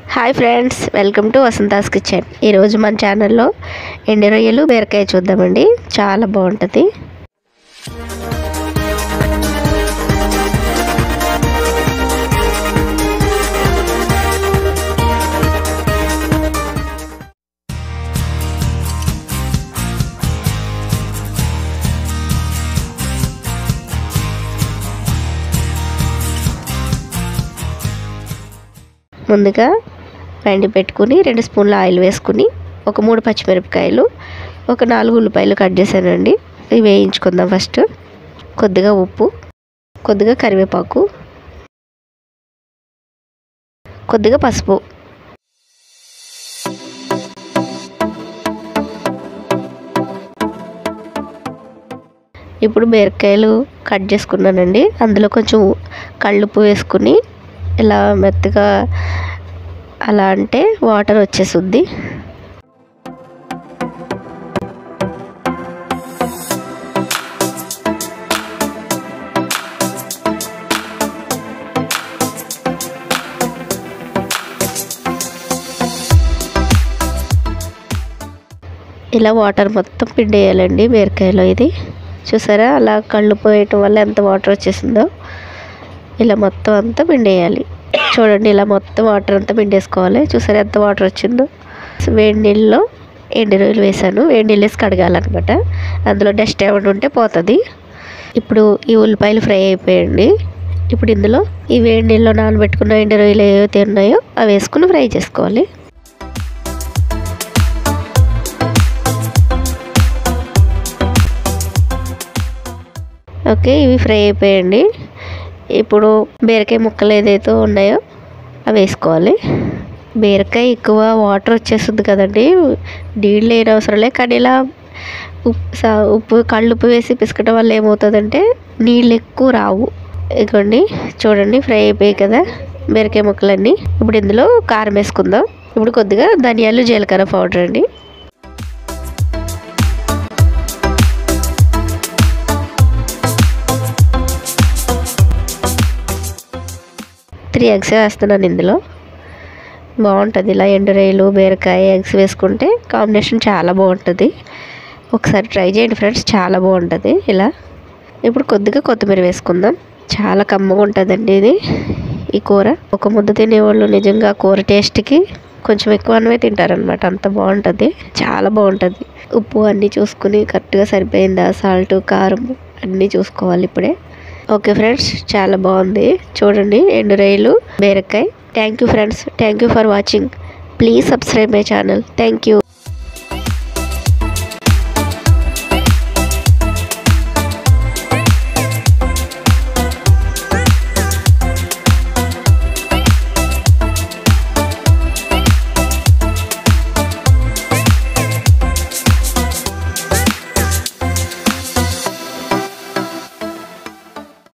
hi friends welcome to Vasantha's kitchen ఈరోజు మన ఛానల్లో ఎండు రొయ్యలు బీరకాయ చూద్దామండి చాలా బాగుంటుంది ముందుగా వెండి పెట్టుకుని రెండు స్పూన్ల ఆయిల్ వేసుకుని ఒక మూడు పచ్చిమిరపకాయలు ఒక నాలుగు ఉల్లిపాయలు కట్ చేశానండి ఇవి వేయించుకుందాం ఫస్ట్ కొద్దిగా ఉప్పు కొద్దిగా కరివేపాకు కొద్దిగా పసుపు ఇప్పుడు బీరకాయలు కట్ చేసుకున్నానండి అందులో కొంచెం కళ్ళుప్పు వేసుకుని ఇలా మెత్తగా అలా అంటే వాటర్ వచ్చేసుద్ది ఇలా వాటర్ మొత్తం పిండేయాలండి బీరకాయలో ఇది చూసారా అలా కళ్ళు పోయటం వల్ల ఎంత వాటర్ వచ్చేసిందో ఇలా మొత్తం అంతా పిండేయాలి చూడండి ఇలా మొత్తం వాటర్ అంతా పిండేసుకోవాలి చూసారా ఎంత వాటర్ వచ్చిందో వేడి నీళ్ళలో ఎండు రొయ్యలు వేసాను వేడి నీళ్ళు వేసి కడగాలన్నమాట అందులో డస్ట్ ఏమైనా ఉంటే పోతుంది ఇప్పుడు ఈ ఉల్లిపాయలు ఫ్రై అయిపోయండి ఇప్పుడు ఇందులో ఈ వేడి నీళ్ళలో నానబెట్టుకున్న ఎండు రొయ్యలు ఏవైతే ఉన్నాయో అవి వేసుకుని ఫ్రై చేసుకోవాలి ఓకే ఇవి ఫ్రై అయిపోయండి ఇప్పుడు బీరకాయ ముక్కలు ఏదైతే ఉన్నాయో అవి వేసుకోవాలి బీరకాయ ఎక్కువ వాటర్ వచ్చేస్తుంది కదండి నీళ్ళు లేని అవసరం లే కానీ ఇలా ఉప్పు ఉప్పు కళ్ళు ఉప్పు వేసి పిసకటం వల్ల ఏమవుతుందంటే నీళ్ళు ఎక్కువ రావు ఇదిగోండి చూడండి ఫ్రై అయిపోయాయి కదా బీరకాయ ముక్కలన్నీ ఇప్పుడు ఇందులో కారం వేసుకుందాం ఇప్పుడు కొద్దిగా ధనియాలు జీలకర్ర పౌడర్ అండి త్రీ ఎగ్స్ వేస్తున్నాను ఇందులో బాగుంటుంది ఇలా ఎండు రొయ్యలు బీరకాయ ఎగ్స్ వేసుకుంటే కాంబినేషన్ చాలా బాగుంటుంది ఒకసారి ట్రై చేయండి ఫ్రెండ్స్ చాలా బాగుంటుంది ఇలా ఇప్పుడు కొద్దిగా కొత్తిమీర వేసుకుందాం చాలా కమ్మగా ఉంటుందండి ఇది ఈ కూర ఒక ముద్ద తినేవాళ్ళు నిజంగా కూర టేస్ట్కి కొంచెం ఎక్కువ అన్నమే తింటారనమాట అంత బాగుంటుంది చాలా బాగుంటుంది ఉప్పు అన్నీ చూసుకుని కరెక్ట్గా సరిపోయిందా సాల్ట్ కారం అన్నీ చూసుకోవాలి ఇప్పుడే ఓకే ఫ్రెండ్స్ చాలా బాగుంది చూడండి ఎండు రొయ్యలు బీరకాయ thank you friends thank you for watching please subscribe my channel thank you